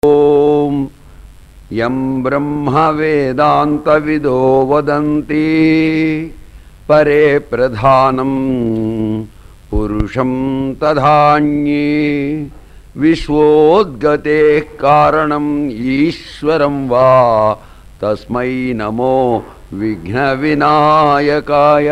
ॐ यं ब्रह्मवेदान्तविदो वदन्ति परे प्रधानं पुरुषं तधान्ये विश्वोद्गतेः कारणम् ईश्वरं वा तस्मै नमो विघ्नविनायकाय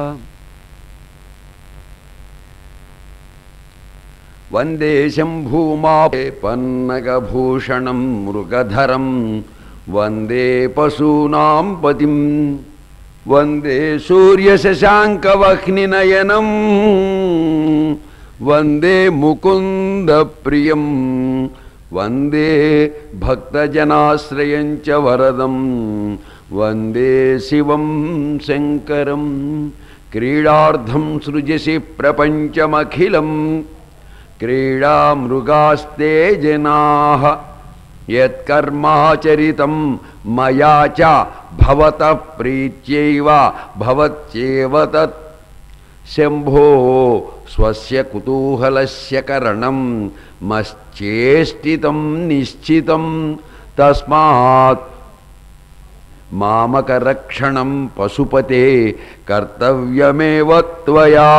वन्दे शम्भूमापे पन्नगभूषणं मृगधरं वन्दे पशूनां पतिं वन्दे सूर्यशशाङ्कवह्निनयनं वन्दे मुकुन्दप्रियं वन्दे भक्तजनाश्रयं च वरदं वन्दे शिवं शङ्करं क्रीडार्थं सृजसि प्रपञ्चमखिलम् क्रीडामृगास्ते जनाः यत्कर्माचरितं मया च भवतः प्रीत्यैव भवत्येव तत् शम्भो स्वस्य कुतूहलस्य करणं मश्चेष्टितं निश्चितं तस्मात् मामकरक्षणं पशुपते कर्तव्यमेव त्वया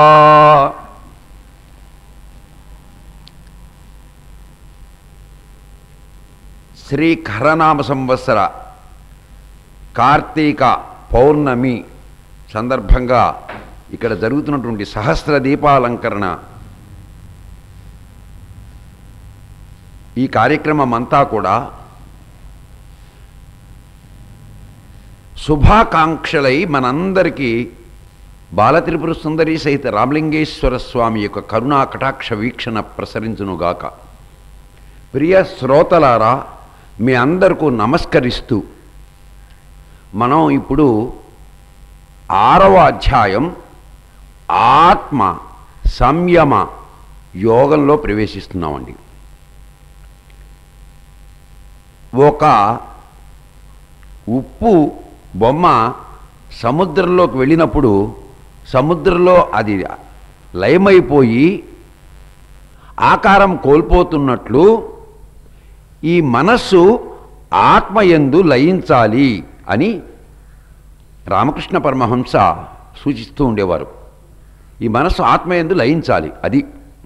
శ్రీ ఖరనామ సంవత్సర కార్తీక పౌర్ణమి సందర్భంగా ఇక్కడ జరుగుతున్నటువంటి సహస్ర దీపాలంకరణ ఈ కార్యక్రమం అంతా కూడా శుభాకాంక్షలై మనందరికీ బాలత్రిపుర సుందరి సహిత రామలింగేశ్వర స్వామి యొక్క కరుణా కటాక్ష వీక్షణ ప్రసరించునుగాక ప్రియ శ్రోతలారా మీ అందరికీ నమస్కరిస్తూ మనం ఇప్పుడు ఆరవ అధ్యాయం ఆత్మ సంయమ యోగంలో ప్రవేశిస్తున్నామండి ఒక ఉప్పు బొమ్మ సముద్రంలోకి వెళ్ళినప్పుడు సముద్రంలో అది లయమైపోయి ఆకారం కోల్పోతున్నట్లు ఈ మనస్సు ఆత్మయందు లయించాలి అని రామకృష్ణ పరమహంస సూచిస్తూ ఉండేవారు ఈ మనస్సు ఆత్మయందు లయించాలి అది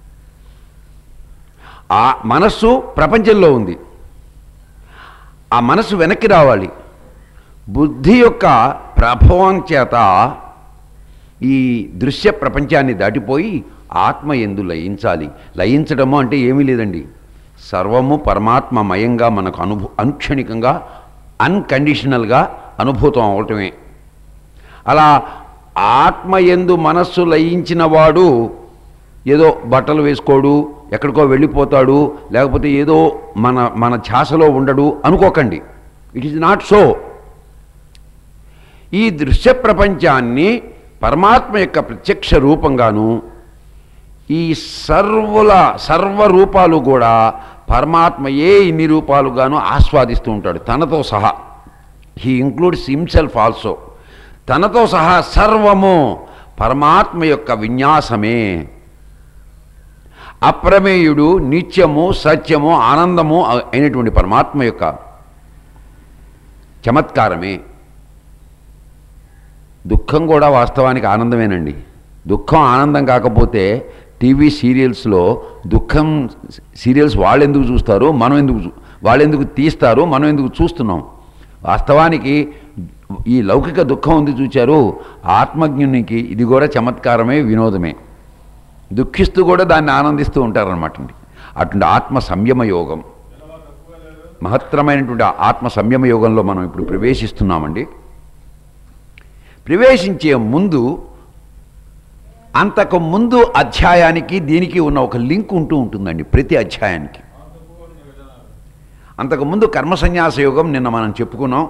ఆ మనస్సు ప్రపంచంలో ఉంది ఆ మనస్సు వెనక్కి రావాలి బుద్ధి యొక్క ప్రభావం చేత ఈ దృశ్య ప్రపంచాన్ని దాటిపోయి ఆత్మ ఎందు లయించాలి లయించడము అంటే ఏమీ లేదండి సర్వము పరమాత్మమయంగా మనకు అనుభూ అనుక్షణికంగా అన్కండిషనల్గా అనుభూతం అవటమే అలా ఆత్మ ఎందు మనస్సు లయించిన వాడు ఏదో బట్టలు వేసుకోడు ఎక్కడికో వెళ్ళిపోతాడు లేకపోతే ఏదో మన మన ఛాసలో ఉండడు అనుకోకండి ఇట్ ఈజ్ నాట్ సో ఈ దృశ్య ప్రపంచాన్ని పరమాత్మ యొక్క ప్రత్యక్ష రూపంగాను ఈ సర్వుల సర్వరూపాలు కూడా పరమాత్మ ఏ ఇన్ని రూపాలుగాను ఆస్వాదిస్తూ ఉంటాడు తనతో సహా హీ ఇంక్లూడ్స్ హిమ్సెల్ఫ్ ఆల్సో తనతో సహా సర్వము పరమాత్మ యొక్క విన్యాసమే అప్రమేయుడు నిత్యము సత్యము ఆనందము అయినటువంటి పరమాత్మ యొక్క చమత్కారమే దుఃఖం కూడా వాస్తవానికి ఆనందమేనండి దుఃఖం ఆనందం కాకపోతే టీవీ సీరియల్స్లో దుఃఖం సీరియల్స్ వాళ్ళు ఎందుకు చూస్తారు మనం ఎందుకు చూ- వాళ్ళు ఎందుకు తీస్తారు మనం ఎందుకు చూస్తున్నాం వాస్తవానికి ఈ లౌకిక దుఃఖం ఉంది చూచారు ఆత్మజ్ఞునికి ఇది కూడా చమత్కారమే వినోదమే దుఃఖిస్తూ కూడా దాన్ని ఆనందిస్తూ ఉంటారనమాట అండి అటువంటి ఆత్మ సంయమ యోగం మహత్తరమైనటువంటి ఆత్మ సంయమ యోగంలో మనం ఇప్పుడు ప్రవేశిస్తున్నామండి ప్రవేశించే ముందు అంతకు ముందు అధ్యాయానికి దీనికి ఉన్న ఒక లింక్ ఉంటూ ఉంటుందండి ప్రతి అధ్యాయానికి అంతకుముందు కర్మ సన్యాస యోగం నిన్న మనం చెప్పుకున్నాం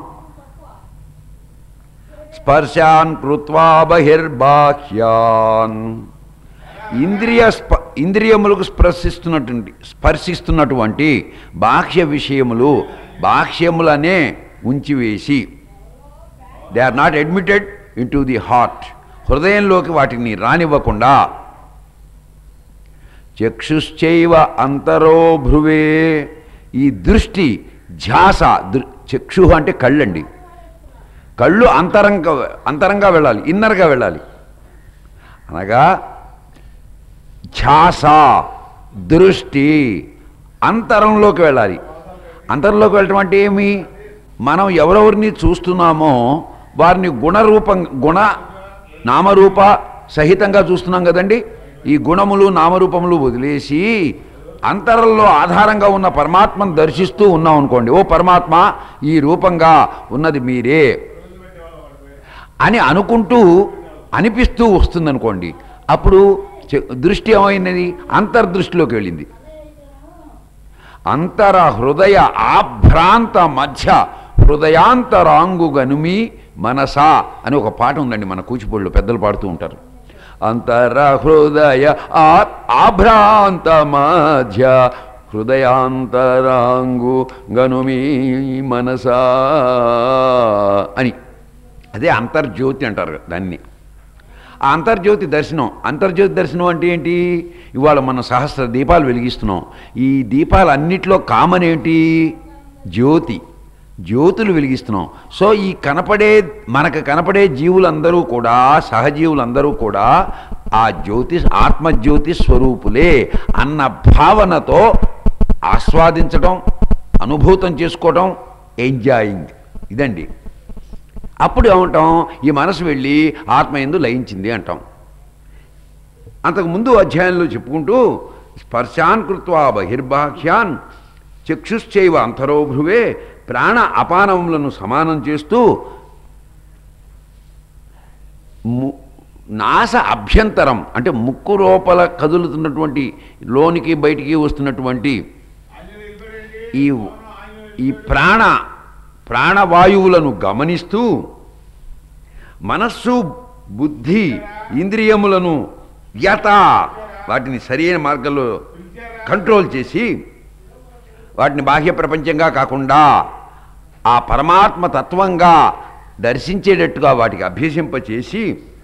స్పర్శాన్ కృత్వా బహిర్బాహ్యాన్ ఇంద్రియ స్ప ఇంద్రియములకు స్పర్శిస్తున్నటువంటి స్పర్శిస్తున్నటువంటి బాహ్య విషయములు బాహ్యములనే ఉంచివేసి they are not admitted into the heart హృదయంలోకి వాటిని రానివ్వకుండా చక్షుశ్చైవ అంతరో భ్రువే ఈ దృష్టి ధ్యాస దృ చక్షు అంటే కళ్ళండి కళ్ళు అంతరంగ అంతరంగా వెళ్ళాలి ఇన్నర్గా వెళ్ళాలి అనగా ధ్యాస దృష్టి అంతరంలోకి వెళ్ళాలి అంతరంలోకి వెళ్ళటం అంటే ఏమి మనం ఎవరెవరిని చూస్తున్నామో వారిని గుణరూపం గుణ నామరూప సహితంగా చూస్తున్నాం కదండి ఈ గుణములు నామరూపములు వదిలేసి అంతరంలో ఆధారంగా ఉన్న పరమాత్మను దర్శిస్తూ ఉన్నాం అనుకోండి ఓ పరమాత్మ ఈ రూపంగా ఉన్నది మీరే అని అనుకుంటూ అనిపిస్తూ వస్తుందనుకోండి అప్పుడు చె- దృష్టి ఏమైనది అంతర్దృష్టిలోకి వెళ్ళింది అంతర హృదయ ఆభ్రాంత మధ్య హృదయాంతరాంగు గనుమి మనసా అని ఒక పాట ఉందండి మన కూచిపూడిలో పెద్దలు పాడుతూ ఉంటారు అంతర హృదయ ఆ- ఆభ్రాంత మధ్య హృదయాంతరాంగు గనుమి మనసా అని అదే అంతర్జ్యోతి అంటారు దాన్ని ఆ అంతర్జ్యోతి దర్శనం అంతర్జ్యోతి దర్శనం అంటే ఏంటి ఇవాళ మనం సహస్ర దీపాలు వెలిగిస్తున్నాం ఈ దీపాలన్నిట్లో కామన్ ఏంటి జ్యోతి జ్యోతులు వెలిగిస్తున్నాం సో ఈ కనపడే మనకు కనపడే జీవులందరూ కూడా సహజీవులందరూ కూడా ఆ జ్యోతి ఆత్మజ్యోతి స్వరూపులే అన్న భావనతో ఆస్వాదించడం అనుభూతం చేసుకోవడం ఎంజాయింగ్ ఇదండి అప్పుడు ఏమంటాం ఈ మనసు వెళ్ళి ఆత్మ ఎందు లయించింది అంటాం అంతకు ముందు అధ్యాయంలో చెప్పుకుంటూ స్పర్శాన్ కృత్వా బహిర్బాహ్యాన్ చక్షుశ్చైవ అంతరోభ్రువే ప్రాణ అపానములను సమానం చేస్తూ ము- నాస అభ్యంతరం అంటే ముక్కు లోపల కదులుతున్నటువంటి లోనికి బయటికి వస్తున్నటువంటి ఈ ఈ ప్రాణ ప్రాణవాయువులను గమనిస్తూ మనస్సు బుద్ధి ఇంద్రియములను యత వాటిని సరైన మార్గంలో కంట్రోల్ చేసి వాటిని బాహ్య ప్రపంచంగా కాకుండా ఆ పరమాత్మ తత్వంగా దర్శించేటట్టుగా వాటికి అభ్యసింపచేసి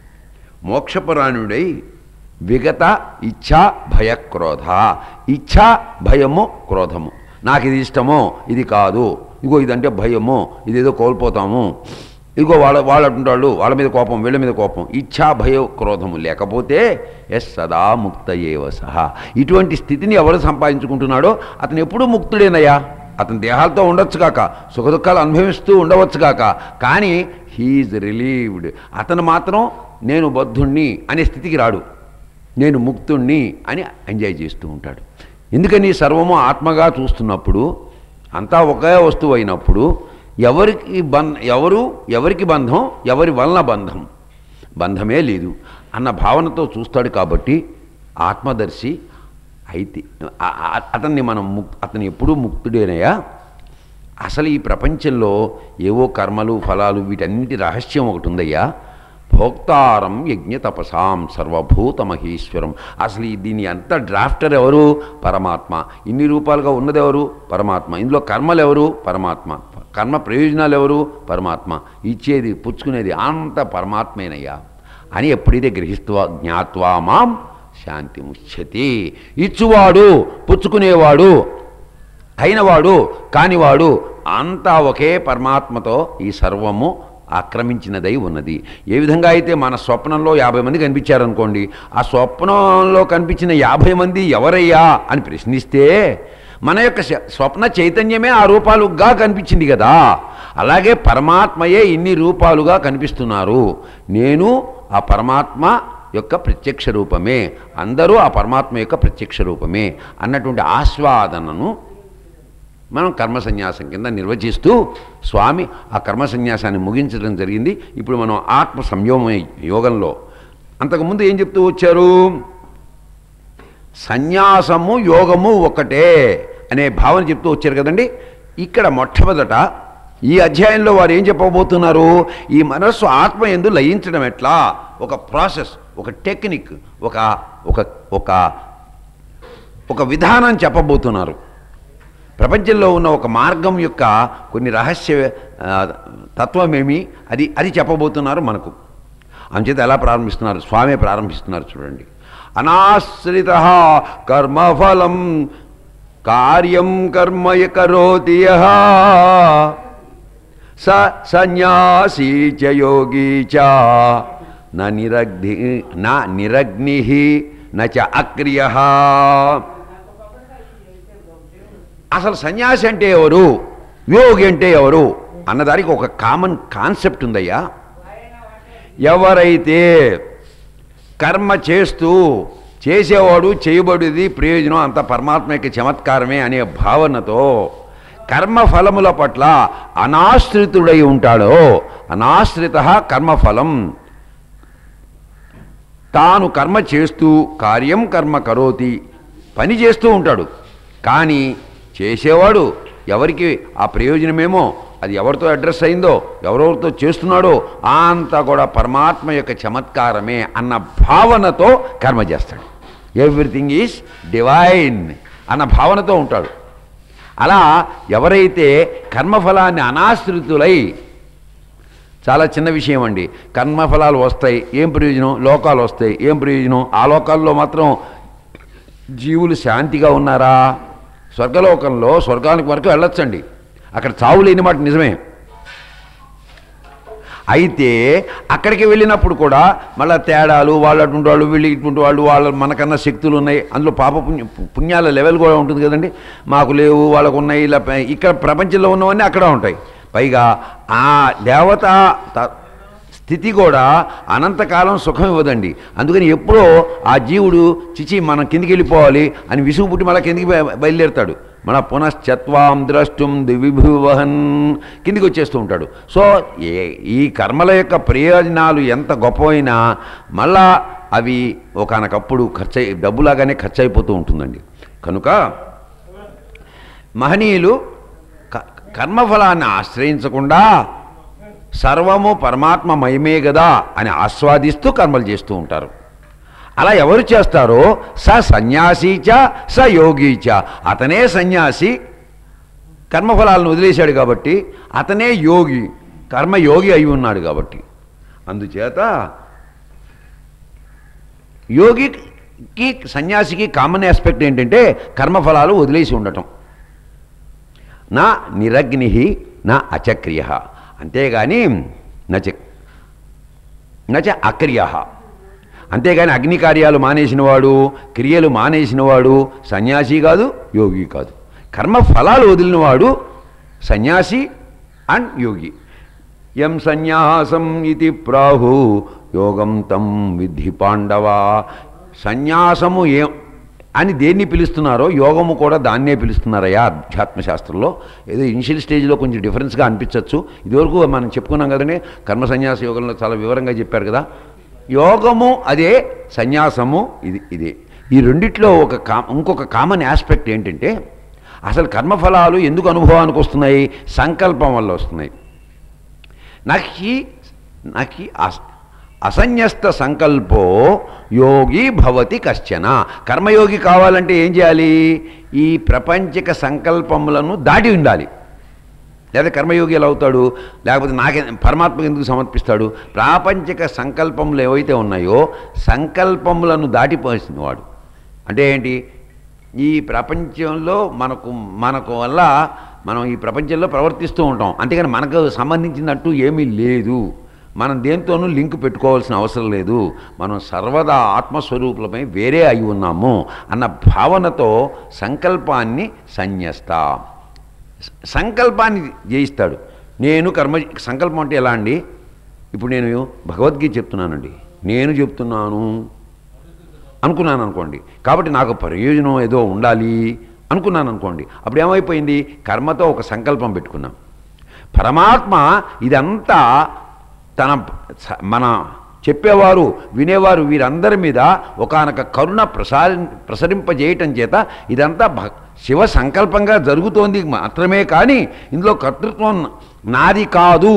మోక్షపురాణుడై విగత ఇచ్ఛా భయక్రోధ ఇచ్ఛా భయము క్రోధము నాకు ఇది ఇష్టమో ఇది కాదు ఇగో ఇదంటే భయము ఇదేదో కోల్పోతాము ఇదిగో వాళ్ళ వాళ్ళు అంటుంటాళ్ళు వాళ్ళ మీద కోపం వీళ్ళ మీద కోపం ఇచ్ఛా భయ క్రోధము లేకపోతే ఎస్ సదా ముక్త ఏవ సహా ఇటువంటి స్థితిని ఎవరు సంపాదించుకుంటున్నాడో అతను ఎప్పుడూ ముక్తుడేనయ్యా అతని దేహాలతో ఉండొచ్చుగాక సుఖదుఖాలు అనుభవిస్తూ ఉండవచ్చుగాక కానీ హీఈస్ రిలీవ్డ్ అతను మాత్రం నేను బద్ధుణ్ణి అనే స్థితికి రాడు నేను ముక్తుణ్ణి అని ఎంజాయ్ చేస్తూ ఉంటాడు ఎందుకని సర్వము ఆత్మగా చూస్తున్నప్పుడు అంతా ఒకే వస్తువు అయినప్పుడు ఎవరికి బం ఎవరు ఎవరికి బంధం ఎవరి వలన బంధం బంధమే లేదు అన్న భావనతో చూస్తాడు కాబట్టి ఆత్మదర్శి అయితే ఆ- ఆ- అతన్ని మనం ముక్ అతను ఎప్పుడూ ముక్తుడేనయ్యా అసలు ఈ ప్రపంచంలో ఏవో కర్మలు ఫలాలు వీటన్నిటి రహస్యం ఒకటి ఉందయ్యా భోక్తారం యజ్ఞ తపసాం సర్వభూత మహేశ్వరం అసలు ఈ దీని అంత డ్రాఫ్టర్ ఎవరు పరమాత్మ ఇన్ని రూపాలుగా ఉన్నది ఎవరు పరమాత్మ ఇందులో కర్మలు ఎవరు పరమాత్మ కర్మ ప్రయోజనాలు ఎవరు పరమాత్మ ఇచ్చేది పుచ్చుకునేది అంత పరమాత్మేనయ్యా అని ఎప్పుడైతే గ్రహిస్తా జ్ఞాత్వా మాం శాంతి ముచ్చతి ఇచ్చువాడు పుచ్చుకునేవాడు అయినవాడు కానివాడు అంతా ఒకే పరమాత్మతో ఈ సర్వము ఆక్రమించినదై ఉన్నది ఏ విధంగా అయితే మన స్వప్నంలో యాభై మంది కనిపించారనుకోండి ఆ స్వప్నంలో కనిపించిన యాభై మంది ఎవరయ్యా అని ప్రశ్నిస్తే మన యొక్క శ- స్వప్న చైతన్యమే ఆ రూపాలుగా కనిపించింది కదా అలాగే పరమాత్మయే ఇన్ని రూపాలుగా కనిపిస్తున్నారు నేను ఆ పరమాత్మ యొక్క ప్రత్యక్ష రూపమే అందరూ ఆ పరమాత్మ యొక్క ప్రత్యక్ష రూపమే అన్నటువంటి ఆస్వాదనను మనం కర్మ సన్యాసం కింద నిర్వచిస్తూ స్వామి ఆ కర్మ సన్యాసాన్ని ముగించడం జరిగింది ఇప్పుడు మనం ఆత్మ సంయోమ యోగంలో అంతకుముందు ఏం చెప్తూ వచ్చారు సన్యాసము యోగము ఒకటే అనే భావన చెప్తూ వచ్చారు కదండి ఇక్కడ మొట్టమొదట ఈ అధ్యాయంలో వారు ఏం చెప్పబోతున్నారు ఈ మనస్సు ఆత్మ ఎందు లయించడం ఎట్లా ఒక ప్రాసెస్ ఒక టెక్నిక్ ఒక ఒక ఒక ఒక విధానం చెప్పబోతున్నారు ప్రపంచంలో ఉన్న ఒక మార్గం యొక్క కొన్ని రహస్య ఆ, తత్వమేమి అది అది చెప్పబోతున్నారు మనకు అంచేత ఎలా ప్రారంభిస్తున్నారు స్వామి ప్రారంభిస్తున్నారు చూడండి అనాశ్రిత కర్మఫలం కార్యం కర్మయ కరోతి యః స సన్యాసీ చ యోగీ చ న నిరగ్ని నా నిరగ్ని నచ అక్రియ అసలు సన్యాసి అంటే ఎవరు యోగి అంటే ఎవరు అన్నదానికి ఒక కామన్ కాన్సెప్ట్ ఉందయ్యా ఎవరైతే కర్మ చేస్తూ చేసేవాడు చేయబడిది ప్రయోజనం అంత పరమాత్మ యొక్క చమత్కారమే అనే భావనతో కర్మ ఫలముల పట్ల అనాశ్రితుడై ఉంటాడో అనాశ్రిత కర్మఫలం తాను కర్మ చేస్తూ కార్యం కర్మ కరోతి పని చేస్తూ ఉంటాడు కానీ చేసేవాడు ఎవరికి ఆ ప్రయోజనమేమో అది ఎవరితో అడ్రస్ అయిందో ఎవరెవరితో చేస్తున్నాడో ఆ అంతా కూడా పరమాత్మ యొక్క చమత్కారమే అన్న భావనతో కర్మ చేస్తాడు ఎవ్రీథింగ్ ఈజ్ డివైన్ అన్న భావనతో ఉంటాడు అలా ఎవరైతే కర్మఫలాన్ని అనాశ్రితులై చాలా చిన్న విషయం అండి కర్మఫలాలు వస్తాయి ఏం ప్రయోజనం లోకాలు వస్తాయి ఏం ప్రయోజనం ఆ లోకాల్లో మాత్రం జీవులు శాంతిగా ఉన్నారా స్వర్గలోకంలో స్వర్గానికి వరకు వెళ్ళొచ్చండి అక్కడ చావు లేని మాట నిజమే అయితే అక్కడికి వెళ్ళినప్పుడు కూడా మళ్ళీ తేడాలు వాళ్ళు అటువంటి వాళ్ళు వీళ్ళు ఇటువంటి వాళ్ళు వాళ్ళ మనకన్నా శక్తులు ఉన్నాయి అందులో పాప పుణ్య పుణ్యాల లెవెల్ కూడా ఉంటుంది కదండి మాకు లేవు వాళ్ళకు ఉన్నాయి ఇలా ప- ఇక్కడ ప్రపంచంలో ఉన్నవన్నీ అక్కడ ఉంటాయి పైగా ఆ దేవత త- స్థితి కూడా అనంతకాలం సుఖం ఇవ్వదండి అందుకని ఎప్పుడో ఆ జీవుడు చిచి మనం కిందికి వెళ్ళిపోవాలి అని విసుగు పుట్టి మళ్ళీ కిందికి బయ- బయలుదేరుతాడు మన పునశ్చత్వాం ద్రష్టుం దివిభువహన్ కిందికి వచ్చేస్తూ ఉంటాడు సో ఏ- ఈ కర్మల యొక్క ప్రయోజనాలు ఎంత గొప్పవైనా మళ్ళా అవి ఒకనకప్పుడు ఖర్చు అయి- డబ్బులాగానే ఖర్చు అయిపోతూ ఉంటుందండి కనుక మహనీయులు క- కర్మఫలాన్ని ఆశ్రయించకుండా సర్వము పరమాత్మ మయమే గదా అని ఆస్వాదిస్తూ కర్మలు చేస్తూ ఉంటారు అలా ఎవరు చేస్తారో స సన్యాసీచ స యోగీచ అతనే సన్యాసి కర్మఫలాలను వదిలేశాడు కాబట్టి అతనే యోగి కర్మయోగి అయి ఉన్నాడు కాబట్టి అందుచేత యోగికి సన్యాసికి కామన్ ఆస్పెక్ట్ ఏంటంటే కర్మఫలాలు వదిలేసి ఉండటం నా నిరగ్ని నా అచక్రియ అంతేగాని నచ నచ అక్రియ అంతేగాని అగ్ని కార్యాలు మానేసినవాడు క్రియలు మానేసినవాడు సన్యాసి కాదు యోగి కాదు కర్మ ఫలాలు వదిలినవాడు సన్యాసి అండ్ యోగి ఎం సన్యాసం ఇది ప్రాహు యోగం తం విద్ధి పాండవ సన్యాసము ఏం అని దేన్ని పిలుస్తున్నారో యోగము కూడా దాన్నే పిలుస్తున్నారయ్యా అధ్యాత్మశాస్త్రంలో ఏదో ఇనిషియల్ స్టేజ్లో కొంచెం డిఫరెన్స్గా అనిపించవచ్చు ఇదివరకు మనం చెప్పుకున్నాం కదండి కర్మ సన్యాస యోగంలో చాలా వివరంగా చెప్పారు కదా యోగము అదే సన్యాసము ఇది ఇదే ఈ రెండిట్లో ఒక కా ఇంకొక కామన్ ఆస్పెక్ట్ ఏంటంటే అసలు కర్మఫలాలు ఎందుకు అనుభవానికి వస్తున్నాయి సంకల్పం వల్ల వస్తున్నాయి నహి నహి అస్ అసన్యస్త సంకల్పో యోగి భవతి కశ్చన కర్మయోగి కావాలంటే ఏం చేయాలి ఈ ప్రపంచక సంకల్పములను దాటి ఉండాలి లేదా కర్మయోగి ఎలా అవుతాడు లేకపోతే నాకే పరమాత్మకి ఎందుకు సమర్పిస్తాడు ప్రాపంచిక సంకల్పములు ఏవైతే ఉన్నాయో సంకల్పములను దాటిపోసిన వాడు అంటే ఏంటి ఈ ప్రపంచంలో మనకు మనకు వల్ల మనం ఈ ప్రపంచంలో ప్రవర్తిస్తూ ఉంటాం అంతేగాని మనకు సంబంధించినట్టు ఏమీ లేదు మనం దేంతోనూ లింక్ పెట్టుకోవాల్సిన అవసరం లేదు మనం సర్వదా ఆత్మస్వరూపులమై వేరే అయి ఉన్నాము అన్న భావనతో సంకల్పాన్ని సన్యస్తా సంకల్పాన్ని జయిస్తాడు నేను కర్మ సంకల్పం అంటే ఎలా అండి ఇప్పుడు నేను భగవద్గీత చెప్తున్నానండి నేను చెప్తున్నాను అనుకున్నాను అనుకోండి కాబట్టి నాకు ప్రయోజనం ఏదో ఉండాలి అనుకున్నాను అనుకోండి అప్పుడు ఏమైపోయింది కర్మతో ఒక సంకల్పం పెట్టుకున్నాం పరమాత్మ ఇదంతా తన స- మన చెప్పేవారు వినేవారు వీరందరి మీద ఒకానొక కరుణ ప్రసారి ప్రసరింపజేయటం చేత ఇదంతా భ శివ సంకల్పంగా జరుగుతోంది మాత్రమే కానీ ఇందులో కర్తృత్వం నాది కాదు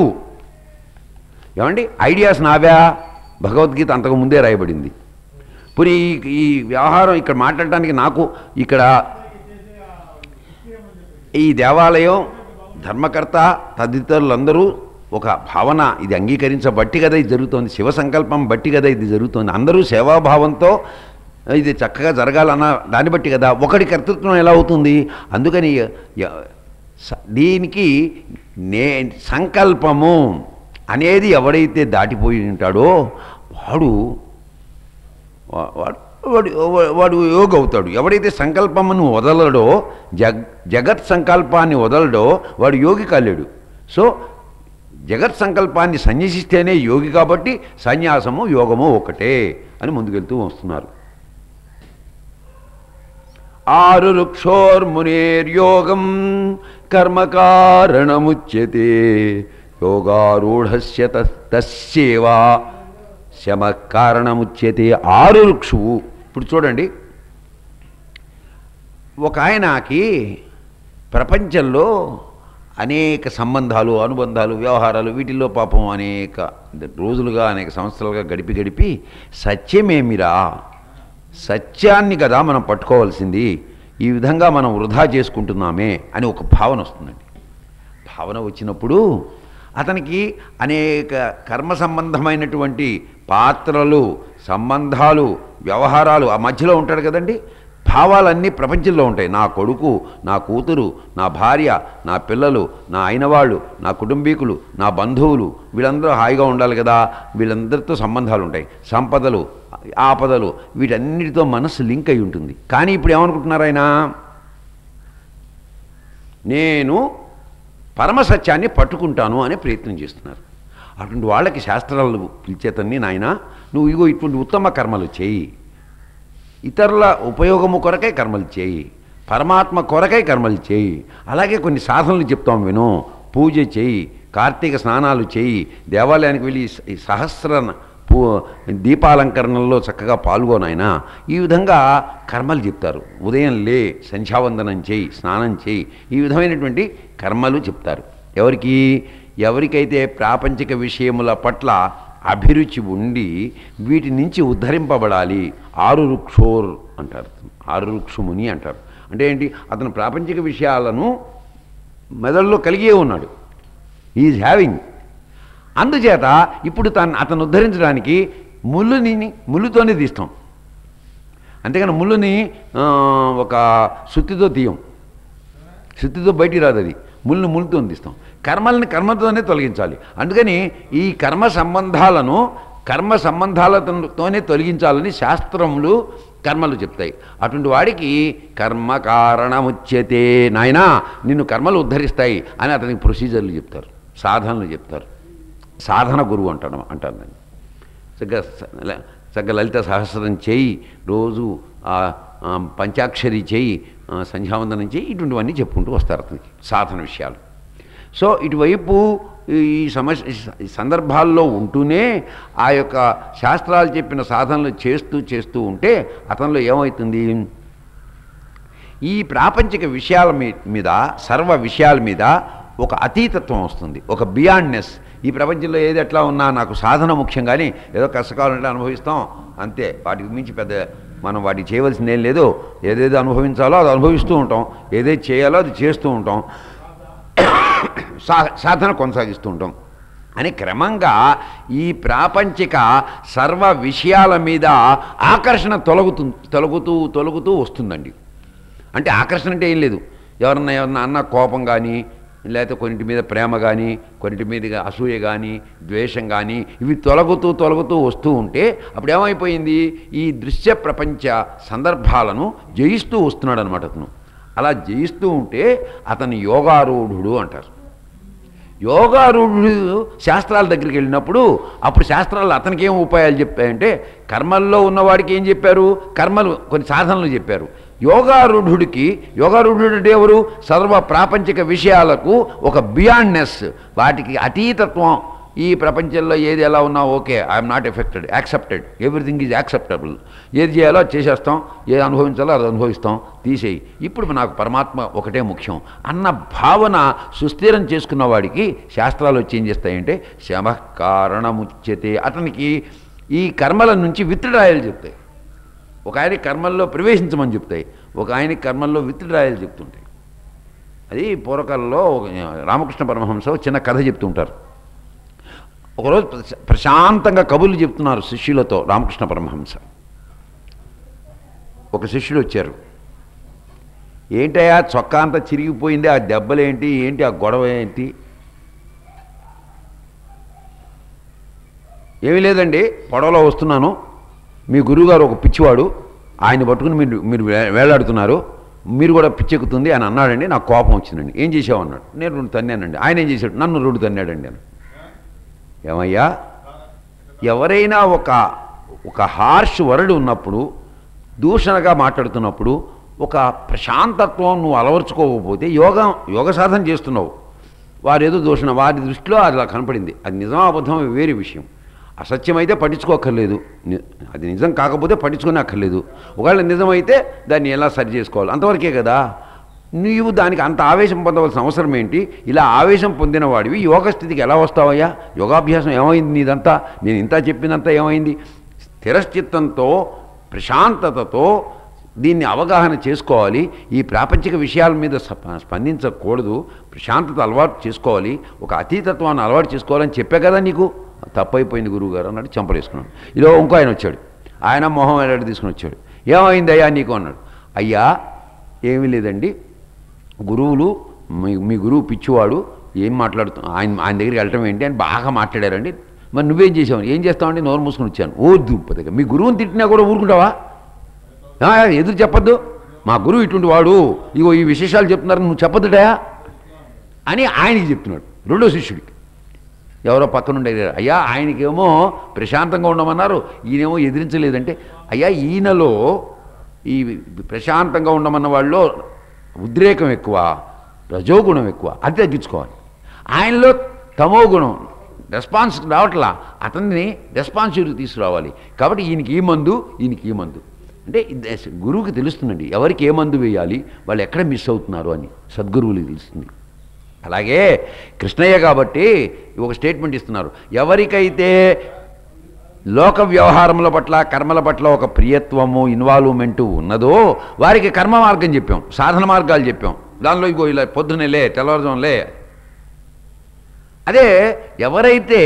ఏమండి ఐడియాస్ నావా భగవద్గీత అంతకు ముందే రాయబడింది పురి ఈ- ఈ వ్యవహారం ఇక్కడ మాట్లాడటానికి నాకు ఇక్కడ ఈ దేవాలయం ధర్మకర్త తదితరులందరూ ఒక భావన ఇది అంగీకరించబట్టి కదా ఇది జరుగుతోంది శివ సంకల్పం బట్టి కదా ఇది జరుగుతోంది అందరూ సేవాభావంతో ఇది చక్కగా జరగాలన్న దాన్ని బట్టి కదా ఒకటి కర్తృత్వం ఎలా అవుతుంది అందుకని య- స- దీనికి నే సంకల్పము అనేది ఎవడైతే దాటిపోయి ఉంటాడో వాడు వా- వాడు వాడు వాడు యోగ అవుతాడు ఎవడైతే సంకల్పమును వదలడో జగ్ జగత్ సంకల్పాన్ని వదలడో వాడు యోగి కాలేడు సో జగత్ సంకల్పాన్ని సన్యసిస్తేనే యోగి కాబట్టి సన్యాసము యోగము ఒకటే అని ముందుకెళ్తూ వస్తున్నారు ఆరు రుక్షోర్మునేర్యోగం కర్మకారణముచ్యతే యోగారూఢస్య తస్- తస్యేవా శమ కారణముచ్యతే ఆరు రుక్షువు ఇప్పుడు చూడండి ఒక ఆయనకి ప్రపంచంలో అనేక సంబంధాలు అనుబంధాలు వ్యవహారాలు వీటిల్లో పాపం అనేక రోజులుగా అనేక సంవత్సరాలుగా గడిపి గడిపి సత్యమేమిరా సత్యాన్ని కదా మనం పట్టుకోవాల్సింది ఈ విధంగా మనం వృధా చేసుకుంటున్నామే అని ఒక భావన వస్తుందండి భావన వచ్చినప్పుడు అతనికి అనేక కర్మ సంబంధమైనటువంటి పాత్రలు సంబంధాలు వ్యవహారాలు ఆ మధ్యలో ఉంటాడు కదండి భావాలన్నీ ప్రపంచంలో ఉంటాయి నా కొడుకు నా కూతురు నా భార్య నా పిల్లలు నా అయినవాళ్ళు నా కుటుంబీకులు నా బంధువులు వీళ్ళందరూ హాయిగా ఉండాలి కదా వీళ్ళందరితో సంబంధాలు ఉంటాయి సంపదలు ఆపదలు వీటన్నిటితో మనస్సు లింక్ అయి ఉంటుంది కానీ ఇప్పుడు ఏమనుకుంటున్నారు ఆయన నేను పరమసత్యాన్ని పట్టుకుంటాను అనే ప్రయత్నం చేస్తున్నారు అటువంటి వాళ్ళకి శాస్త్రాలు పిలిచేతన్ని నాయన నువ్వు ఇగో ఇటువంటి ఉత్తమ కర్మలు చేయి ఇతరుల ఉపయోగము కొరకై కర్మలు చేయి పరమాత్మ కొరకై కర్మలు చేయి అలాగే కొన్ని సాధనలు చెప్తాం విను పూజ చేయి కార్తీక స్నానాలు చేయి దేవాలయానికి వెళ్ళి ఈ సహస్ర పూ దీపాలంకరణలో చక్కగా పాల్గొనైనా ఈ విధంగా కర్మలు చెప్తారు ఉదయం లే సంధ్యావందనం చేయి స్నానం చేయి ఈ విధమైనటువంటి కర్మలు చెప్తారు ఎవరికి ఎవరికైతే ప్రాపంచిక విషయముల పట్ల అభిరుచి ఉండి వీటి నుంచి ఉద్ధరింపబడాలి ఆరు రుక్షోర్ అంటారు ఆరు రుక్షముని అంటారు అంటే ఏంటి అతను ప్రాపంచిక విషయాలను మెదడులో కలిగే ఉన్నాడు ఈజ్ హ్యావింగ్ అందుచేత ఇప్పుడు తను అతను ఉద్ధరించడానికి ముళ్ళుని ముళ్ళుతోనే తీస్తాం అంతేగాని ముళ్ళుని ఆ, ఒక సుత్తితో తీయం శుద్ధితో బయటికి రాదు అది ముళ్ళు ముళ్ళుతో తీస్తాం కర్మల్ని కర్మతోనే తొలగించాలి అందుకని ఈ కర్మ సంబంధాలను కర్మ సంబంధాలతోనే తొలగించాలని శాస్త్రములు కర్మలు చెప్తాయి అటువంటి వాడికి కర్మ కారణముచ్యతే నాయనా నిన్ను కర్మలు ఉద్ధరిస్తాయి అని అతనికి ప్రొసీజర్లు చెప్తారు సాధనలు చెప్తారు సాధన గురువు అంటాడు అంటారు దాన్ని చక్కగా స- ల- చక్కగా లలిత సహస్రం చేయి రోజు ఆ, ఆ, పంచాక్షరి చేయి ఆ, సంధ్యావందనం చేయి ఇటువంటివన్నీ చెప్పుకుంటూ వస్తారు అతనికి సాధన విషయాలు సో ఇటువైపు ఈ సమస్య ఈ సందర్భాల్లో ఉంటూనే ఆ యొక్క శాస్త్రాలు చెప్పిన సాధనలు చేస్తూ చేస్తూ ఉంటే అతనిలో ఏమవుతుంది ఈ ప్రాపంచిక విషయాల మీ- మీద సర్వ విషయాల మీద ఒక అతీతత్వం వస్తుంది ఒక బియాండ్నెస్ ఈ ప్రపంచంలో ఏది ఎట్లా ఉన్నా నాకు సాధన ముఖ్యం కానీ ఏదో కష్టకాలంటే అనుభవిస్తాం అంతే వాటికి మించి పెద్ద మనం వాటికి చేయవలసింది ఏం లేదు ఏదేదో అనుభవించాలో అది అనుభవిస్తూ ఉంటాం ఏదైతే చేయాలో అది చేస్తూ ఉంటాం సా సాధన కొనసాగిస్తూ ఉంటాం అని క్రమంగా ఈ ప్రాపంచిక సర్వ విషయాల మీద ఆకర్షణ తొలగుతూ తొలగుతూ తొలగుతూ వస్తుందండి అంటే ఆకర్షణ అంటే ఏం లేదు ఎవరన్నా ఎవరన్నా అన్న కోపం కానీ లేకపోతే కొన్నిటి మీద ప్రేమ కానీ కొన్నిటి మీద అసూయ కానీ ద్వేషం కానీ ఇవి తొలగుతూ తొలగుతూ వస్తూ ఉంటే అప్పుడు ఏమైపోయింది ఈ దృశ్య ప్రపంచ సందర్భాలను జయిస్తూ వస్తున్నాడు అనమాట అతను అలా జయిస్తూ ఉంటే అతను యోగారూఢుడు అంటారు యోగారూఢుడు శాస్త్రాల దగ్గరికి వెళ్ళినప్పుడు అప్పుడు శాస్త్రాలు అతనికి ఏం ఉపాయాలు చెప్పాయంటే కర్మల్లో ఉన్నవాడికి ఏం చెప్పారు కర్మలు కొన్ని సాధనలు చెప్పారు యోగారూఢుడికి యోగారూఢుడు అంటే ఎవరు సర్వ ప్రాపంచిక విషయాలకు ఒక బియాండ్నెస్ వాటికి అతీతత్వం ఈ ప్రపంచంలో ఏది ఎలా ఉన్నా okay I'm not affected accepted everything is acceptable ఏది చేయాలో అది చేసేస్తాం ఏది అనుభవించాలో అది అనుభవిస్తాం తీసేయి ఇప్పుడు నాకు పరమాత్మ ఒకటే ముఖ్యం అన్న భావన సుస్థిరం చేసుకున్న వాడికి శాస్త్రాలు వచ్చి ఏం చేస్తాయంటే శమ కారణముచ్యతే అతనికి ఈ కర్మల నుంచి విత్డ్రాయలు చెప్తాయి ఒక ఆయన కర్మల్లో ప్రవేశించమని చెప్తాయి ఒక ఆయన కర్మల్లో విత్డ్రాయలు చెప్తుంటాయి అది పూర్వకాలంలో ఒక రామకృష్ణ పరమహంస ఒక చిన్న కథ చెప్తుంటారు ఒకరోజు ప్రశా- ప్రశాంతంగా కబుర్లు చెప్తున్నారు శిష్యులతో రామకృష్ణ పరమహంస ఒక శిష్యుడు వచ్చారు ఏంటయ్యా చొక్కా అంతా చిరిగిపోయింది ఆ దెబ్బలేంటి ఏంటి ఆ గొడవ ఏంటి ఏమీ లేదండి పొడవలో వస్తున్నాను మీ గురువుగారు ఒక పిచ్చివాడు ఆయన పట్టుకుని మీరు మీరు వే- వేలాడుతున్నారు మీరు కూడా పిచ్చెక్కుతుంది అని అన్నాడండి నాకు కోపం వచ్చిందండి ఏం చేసావు అన్నాడు నేను రెండు తన్నానండి ఆయన ఏం చేశాడు నన్ను రెండు తన్నాడండి అని ఏమయ్యా ఎవరైనా ఒక ఒక హార్ష్ వరడ్ ఉన్నప్పుడు దూషణగా మాట్లాడుతున్నప్పుడు ఒక ప్రశాంతత్వం నువ్వు అలవర్చుకోకపోతే యోగం యోగ సాధన చేస్తున్నావు వారు ఏదో దూషణ వారి దృష్టిలో అలా కనపడింది అది నిజం అబద్ధం వేరే విషయం అసత్యమైతే పట్టించుకోక్కర్లేదు ని- అది నిజం కాకపోతే పట్టించుకునే అక్కర్లేదు ఒకవేళ నిజమైతే దాన్ని ఎలా సరి చేసుకోవాలి అంతవరకే కదా నీవు దానికి అంత ఆవేశం పొందవలసిన అవసరం ఏంటి ఇలా ఆవేశం పొందిన వాడివి యోగ స్థితికి ఎలా వస్తావయ్యా యోగాభ్యాసం ఏమైంది నీదంతా నేను ఇంత చెప్పినంత ఏమైంది స్థిరచిత్తంతో ప్రశాంతతతో దీన్ని అవగాహన చేసుకోవాలి ఈ ప్రాపంచిక విషయాల మీద స్ప- స్పందించకూడదు ప్రశాంతత అలవాటు చేసుకోవాలి ఒక అతీతత్వాన్ని అలవాటు చేసుకోవాలని చెప్పే కదా నీకు తప్పైపోయింది గురువుగారు అన్నాడు చంపలేసుకున్నాడు ఇలా ఇంకో ఆయన వచ్చాడు ఆయన మొహం ఎలాంటి తీసుకుని వచ్చాడు ఏమైంది అయ్యా నీకు అన్నాడు అయ్యా ఏమీ లేదండి గురువులు మీ మీ గురువు పిచ్చివాడు ఏం మాట్లాడుతు ఆయన ఆయన దగ్గరికి వెళ్ళటం ఏంటి అని బాగా మాట్లాడారండి మరి నువ్వేం చేసావు ఏం చేస్తావండి నోరు మూసుకుని వచ్చాను ఓ దుంపదగా మీ గురువుని తిట్టినా కూడా ఊరుకుంటావా ఆ, ఎదురు చెప్పొద్దు మా గురువు ఇటువంటి వాడు ఇగో ఈ విశేషాలు చెప్తున్నారు నువ్వు చెప్పొద్దుటయా అని ఆయనకి చెప్తున్నాడు రెండో శిష్యుడికి ఎవరో పక్కనుండే అయ్యా ఆయనకేమో ప్రశాంతంగా ఉండమన్నారు ఈయనేమో ఎదిరించలేదంటే అయ్యా ఈయనలో ఈ ప్రశాంతంగా ఉండమన్న వాళ్ళలో ఉద్రేకం ఎక్కువ రజోగుణం ఎక్కువ అది తగ్గించుకోవాలి ఆయనలో తమో గుణం రెస్పాన్స్ రావట్లా అతన్ని రెస్పాన్సిబిలిటీ తీసుకురావాలి కాబట్టి ఈయనకి ఈ మందు ఈయనకి ఈ మందు అంటే ఇది గురువుకి తెలుస్తుందండి ఎవరికి ఏ మందు వేయాలి వాళ్ళు ఎక్కడ మిస్ అవుతున్నారు అని సద్గురువులకి తెలుస్తుంది అలాగే కృష్ణయ్య కాబట్టి ఒక స్టేట్మెంట్ ఇస్తున్నారు ఎవరికైతే లోక వ్యవహారముల పట్ల కర్మల పట్ల ఒక ప్రియత్వము ఇన్వాల్వ్మెంటు ఉన్నదో వారికి కర్మ మార్గం చెప్పాం సాధన మార్గాలు చెప్పాం దానిలో ఇగో ఇలా పొద్దున్నే లే తెల్లవారుజాము లే అదే ఎవరైతే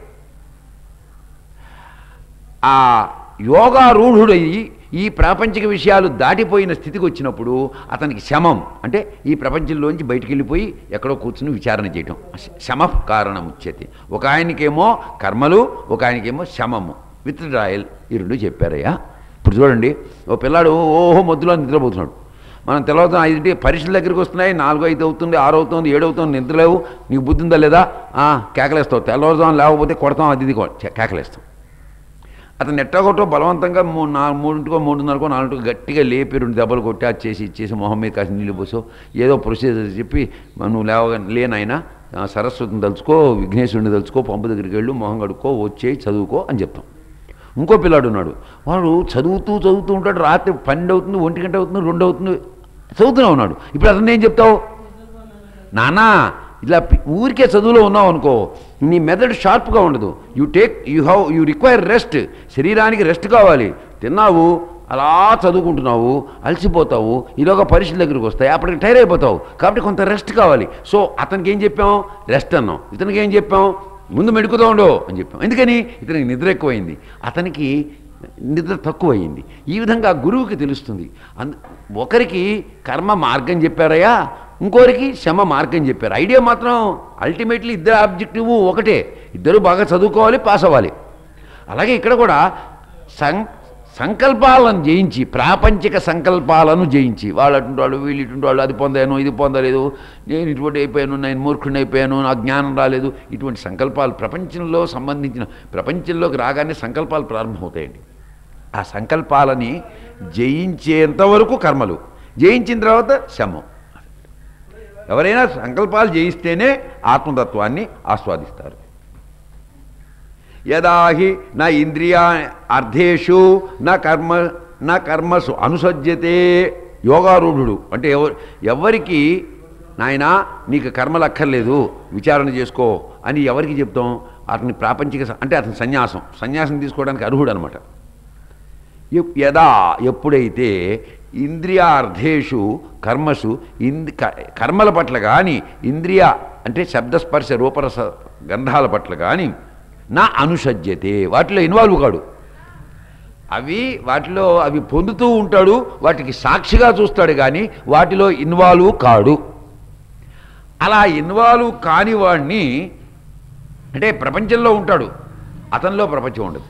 ఆ యోగారూఢుడయ్యి ఈ ప్రాపంచిక విషయాలు దాటిపోయిన స్థితికి వచ్చినప్పుడు అతనికి శమం అంటే ఈ ప్రపంచంలోంచి బయటికి వెళ్ళిపోయి ఎక్కడో కూర్చుని విచారణ చేయటం శమ కారణం ఉచ్యతి ఒక ఆయనకేమో కర్మలు ఒక ఆయనకేమో శమము విత్ డ్రాయల్ ఈ రెండు చెప్పారయ్యా ఇప్పుడు చూడండి ఓ పిల్లాడు ఓహో మొద్దులో నిద్రపోతున్నాడు మనం తెలవుతాం ఐదింటి పరీక్షల దగ్గరికి వస్తున్నాయి నాలుగు ఐదు అవుతుంది ఆరు అవుతుంది ఏడు అవుతుంది నిద్రలేవు నీకు బుద్ధి ఉందా లేదా ఆ, కేకలేస్తావు తెల్లవారుదాం లేకపోతే కొడతాం అది ఇది కొ- కేకలేస్తాం అతను ఎట్టగొట్టో బలవంతంగా మూడు నాలుగు మూడింటికో మూడున్నరకో నాలుగుకో గట్టిగా లేపి రెండు దెబ్బలు కొట్టి అది చేసి ఇచ్చేసి మొహం మీద కాసి నీళ్ళు పోసో ఏదో ప్రొసీజర్ చెప్పి "మరి నువ్వు లేవగా లేనాయనా ఆ, సరస్వతిని తలుచుకో విఘ్నేశ్వరుని తలుచుకో పంపు దగ్గరికి వెళ్ళు మొహం కడుక్కో వచ్చేయి చదువుకో అని చెప్తాం ఇంకో పిల్లాడు ఉన్నాడు వాడు చదువుతూ చదువుతూ ఉంటాడు రాత్రి పన్నెండు అవుతుంది ఒంటి గంట అవుతుంది రెండు అవుతుంది చదువుతూనే ఉన్నాడు ఇప్పుడు అతను ఏం చెప్తావు నానా ఇలా పి- ఊరికే చదువులో ఉన్నావు అనుకో నీ మెదడు షార్ప్గా ఉండదు you take you have you require rest శరీరానికి రెస్ట్ కావాలి తిన్నావు అలా చదువుకుంటున్నావు అలసిపోతావు ఈలోగా పరీక్షల దగ్గరికి వస్తాయి అప్పటికి టైర్ అయిపోతావు కాబట్టి కొంత రెస్ట్ కావాలి సో అతనికి ఏం చెప్పాం రెస్ట్ అన్నాం ఇతనికి ఏం చెప్పాం ముందు మెడుకుతూ ఉండవు అని చెప్పాం ఎందుకని ఇతనికి నిద్ర ఎక్కువైంది అతనికి నిద్ర తక్కువయింది ఈ విధంగా గురువుకి తెలుస్తుంది అంద ఒకరికి కర్మ మార్గం చెప్పారయ్యా ఇంకోరికి శమ మార్గం చెప్పారు ఐడియా మాత్రం అల్టిమేట్లీ ఇద్దరు ఆబ్జెక్టివ్ ఒకటే ఇద్దరు బాగా చదువుకోవాలి పాస్ అవ్వాలి అలాగే ఇక్కడ కూడా సం సంకల్పాలను జయించి ప్రాపంచిక సంకల్పాలను జయించి వాళ్ళు అటువంటి వాళ్ళు వీళ్ళు ఇటువంటి వాళ్ళు అది పొందాను ఇది పొందలేదు నేను ఇటువంటి అయిపోయాను నేను మూర్ఖుని అయిపోయాను నాకు జ్ఞానం రాలేదు ఇటువంటి సంకల్పాలు ప్రపంచంలో సంబంధించిన ప్రపంచంలోకి రాగానే సంకల్పాలు ప్రారంభమవుతాయండి ఆ సంకల్పాలని జయించేంత వరకు కర్మలు జయించిన తర్వాత శమం ఎవరైనా సంకల్పాలు జయిస్తేనే ఆత్మతత్వాన్ని ఆస్వాదిస్తారు యదాహి నా ఇంద్రియా అర్థేషు నా కర్మ నా కర్మసు అనుసజ్యతే యోగారూఢుడు అంటే ఎవ ఎవరికి నాయనా నీకు కర్మలు అక్కర్లేదు విచారణ చేసుకో అని ఎవరికి చెప్తాం అతని ప్రాపంచిక స- అంటే అతని సన్యాసం సన్యాసం తీసుకోవడానికి అర్హుడు అనమాట ఎప్- యదా ఎప్పుడైతే ఇంద్రియార్థేషు కర్మసు ఇంద్రి క- కర్మల పట్ల కానీ ఇంద్రియ అంటే శబ్దస్పర్శ రూపరస గంధాల పట్ల కానీ నా అనుసజ్యతే వాటిలో ఇన్వాల్వ్ కాడు అవి వాటిలో అవి పొందుతూ ఉంటాడు వాటికి సాక్షిగా చూస్తాడు కానీ వాటిలో ఇన్వాల్వ్ కాడు అలా ఇన్వాల్వ్ కాని వాడిని అంటే ప్రపంచంలో ఉంటాడు అతనిలో ప్రపంచం ఉండదు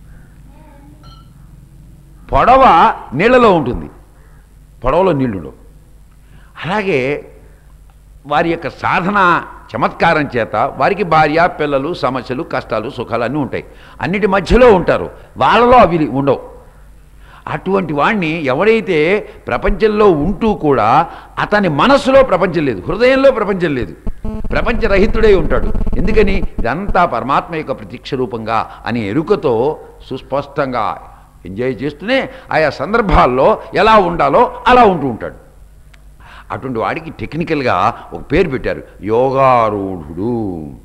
పొడవ నీళ్ళలో ఉంటుంది పొడవలో నీళ్లు ఉండవు అలాగే వారి యొక్క సాధన చమత్కారం చేత వారికి భార్య పిల్లలు సమస్యలు కష్టాలు సుఖాలు అన్నీ ఉంటాయి అన్నిటి మధ్యలో ఉంటారు వాళ్ళలో అవి ఉండవు అటువంటి వాణ్ణి ఎవడైతే ప్రపంచంలో ఉంటూ కూడా అతని మనస్సులో ప్రపంచం లేదు హృదయంలో ప్రపంచం లేదు ప్రపంచరహితుడై ఉంటాడు ఎందుకని ఇదంతా పరమాత్మ యొక్క ప్రత్యక్ష రూపంగా అని ఎరుకతో సుస్పష్టంగా ఎంజాయ్ చేస్తూనే ఆయా సందర్భాల్లో ఎలా ఉండాలో అలా ఉంటూ ఉంటాడు అటువంటి వాడికి టెక్నికల్గా ఒక పేరు పెట్టారు యోగారూఢుడు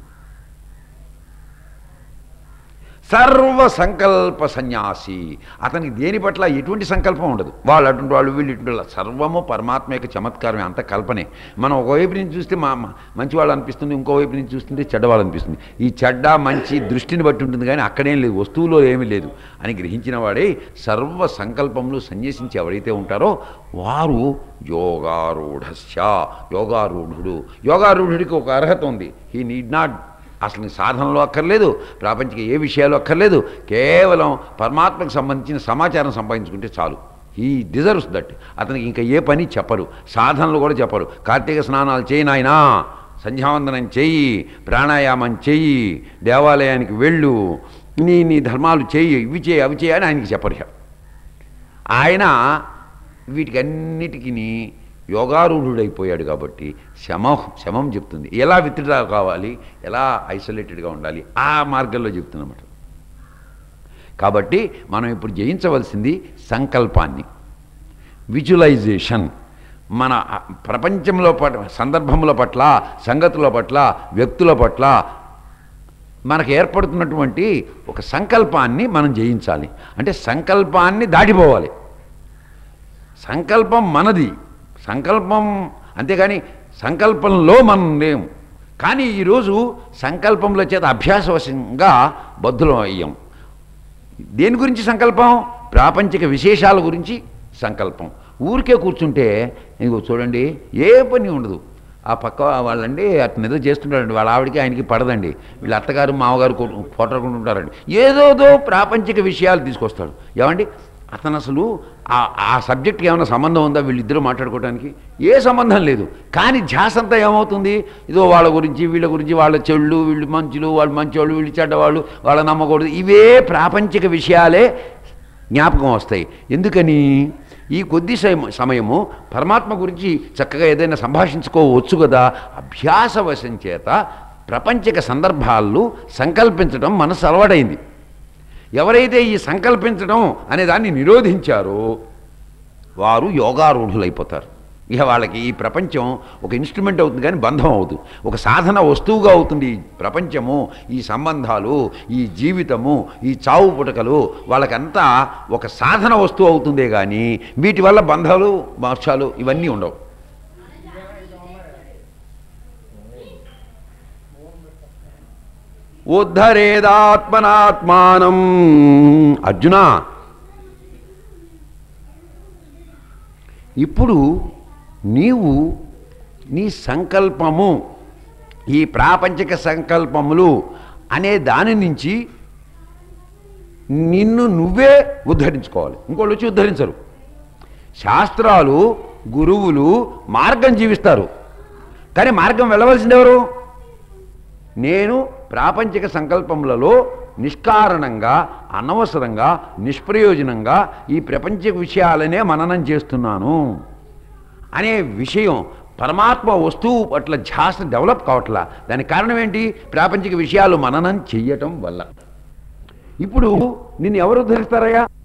సర్వ సంకల్ప సన్యాసి అతనికి దేని పట్ల ఎటువంటి సంకల్పం ఉండదు వాళ్ళు అటువంటి వాళ్ళు వీళ్ళు ఇటువంటి వాళ్ళు. సర్వము పరమాత్మ యొక్క చమత్కారమే అంత కల్పనే మనం ఒకవైపు నుంచి చూస్తే మా మా- మంచి వాళ్ళు అనిపిస్తుంది ఇంకోవైపు నుంచి చూస్తుంటే చెడ్డవాళ్ళు అనిపిస్తుంది ఈ చెడ్డ మంచి దృష్టిని బట్టి ఉంటుంది కానీ అక్కడేం లేదు వస్తువులో ఏమీ లేదు అని గ్రహించిన వాడే సర్వ సంకల్పములు సన్యసించి ఎవరైతే ఉంటారో వారు యోగారూఢస్య యోగారూఢుడు యోగారూఢుడికి ఒక అర్హత ఉంది హీ నీడ్ నాట్ అసలు నీ సాధనలో అక్కర్లేదు ప్రాపంచిక ఏ విషయాలు అక్కర్లేదు కేవలం పరమాత్మకు సంబంధించిన సమాచారం సంపాదించుకుంటే చాలు ఈ డిజర్వ్స్ దట్ అతనికి ఇంకా ఏ పని చెప్పరు సాధనలు కూడా చెప్పరు కార్తీక స్నానాలు చేయి నాయనా సంధ్యావందనం చెయ్యి ప్రాణాయామం చెయ్యి దేవాలయానికి వెళ్ళు నీ నీ ధర్మాలు చెయ్యి ఇవి చేయి అవి చేయి అని ఆయనకి చెప్పరు ఇక. ఆయన వీటికన్నిటికీ యోగారూఢుడైపోయాడు కాబట్టి శమ శమం చెప్తుంది ఎలా విత్డ్రా కావాలి ఎలా ఐసోలేటెడ్గా ఉండాలి ఆ మార్గంలో చెప్తున్నమాట కాబట్టి మనం ఇప్పుడు జయించవలసింది సంకల్పాన్ని విజువలైజేషన్ మన ప్రపంచంలో పట్ల సందర్భముల పట్ల సంగతుల పట్ల వ్యక్తుల పట్ల మనకు ఏర్పడుతున్నటువంటి ఒక సంకల్పాన్ని మనం జయించాలి అంటే సంకల్పాన్ని దాటిపోవాలి సంకల్పం మనది సంకల్పం అంతేగాని సంకల్పంలో మనం లేము కానీ ఈరోజు సంకల్పంలో చేత అభ్యాసవశంగా బద్ధులం అయ్యాం దేని గురించి సంకల్పం ప్రాపంచిక విశేషాల గురించి సంకల్పం ఊరికే కూర్చుంటే ఇగో చూడండి ఏ పని ఉండదు ఆ పక్క వాళ్ళండి అటు నిద్ర చేస్తుంటారండి వాళ్ళ ఆవిడకి ఆయనకి పడదండి వీళ్ళ అత్తగారు మామగారు పోటాడుకుంటుంటారండి ఏదోదో ప్రాపంచిక విషయాలు తీసుకొస్తాడు ఏమండి అతను అసలు ఆ ఆ సబ్జెక్ట్కి ఏమైనా సంబంధం ఉందా వీళ్ళిద్దరూ మాట్లాడుకోవడానికి ఏ సంబంధం లేదు కానీ ధ్యాస అంతా ఏమవుతుంది ఇదో వాళ్ళ గురించి వీళ్ళ గురించి వాళ్ళ చెళ్ళు వీళ్ళు మంచులు వాళ్ళు మంచివాళ్ళు వీళ్ళు చెడ్డవాళ్ళు వాళ్ళ నమ్మకూడదు ఇవే ప్రాపంచిక విషయాలే జ్ఞాపకం వస్తాయి ఎందుకని ఈ కొద్ది సమ- సమయము పరమాత్మ గురించి చక్కగా ఏదైనా సంభాషించుకోవచ్చు కదా అభ్యాసవశం చేత ప్రపంచక సందర్భాల్లో సంకల్పించడం మనసు అలవాటైంది ఎవరైతే ఈ సంకల్పించడం అనే దాన్ని నిరోధించారో వారు యోగారూఢులైపోతారు ఇక వాళ్ళకి ఈ ప్రపంచం ఒక ఇన్స్ట్రుమెంట్ అవుతుంది కానీ బంధం అవుతుంది ఒక సాధన వస్తువుగా అవుతుంది ఈ ప్రపంచము ఈ సంబంధాలు ఈ జీవితము ఈ చావు పుటకలు వాళ్ళకంతా ఒక సాధన వస్తువు అవుతుందే కానీ వీటి వల్ల బంధాలు మోక్షాలు ఇవన్నీ ఉండవు ఉద్ధరేదాత్మనాత్మానం అర్జున ఇప్పుడు నీవు నీ సంకల్పము ఈ ప్రాపంచిక సంకల్పములు అనే దాని నుంచి నిన్ను నువ్వే ఉద్ధరించుకోవాలి ఇంకోళ్ళు వచ్చి ఉద్ధరించరు శాస్త్రాలు గురువులు మార్గం జీవిస్తారు కానీ మార్గం వెళ్ళవలసింది ఎవరు నేను ప్రాపంచిక సంకల్పములలో నిష్కారణంగా అనవసరంగా నిష్ప్రయోజనంగా ఈ ప్రపంచ విషయాలనే మననం చేస్తున్నాను అనే విషయం పరమాత్మ వస్తువు పట్ల ధ్యాస డెవలప్ కావట్లా దానికి కారణం ఏంటి ప్రాపంచిక విషయాలు మననం చెయ్యటం వల్ల ఇప్పుడు నిన్ను ఎవరు ఉద్ధరిస్తారయ్యా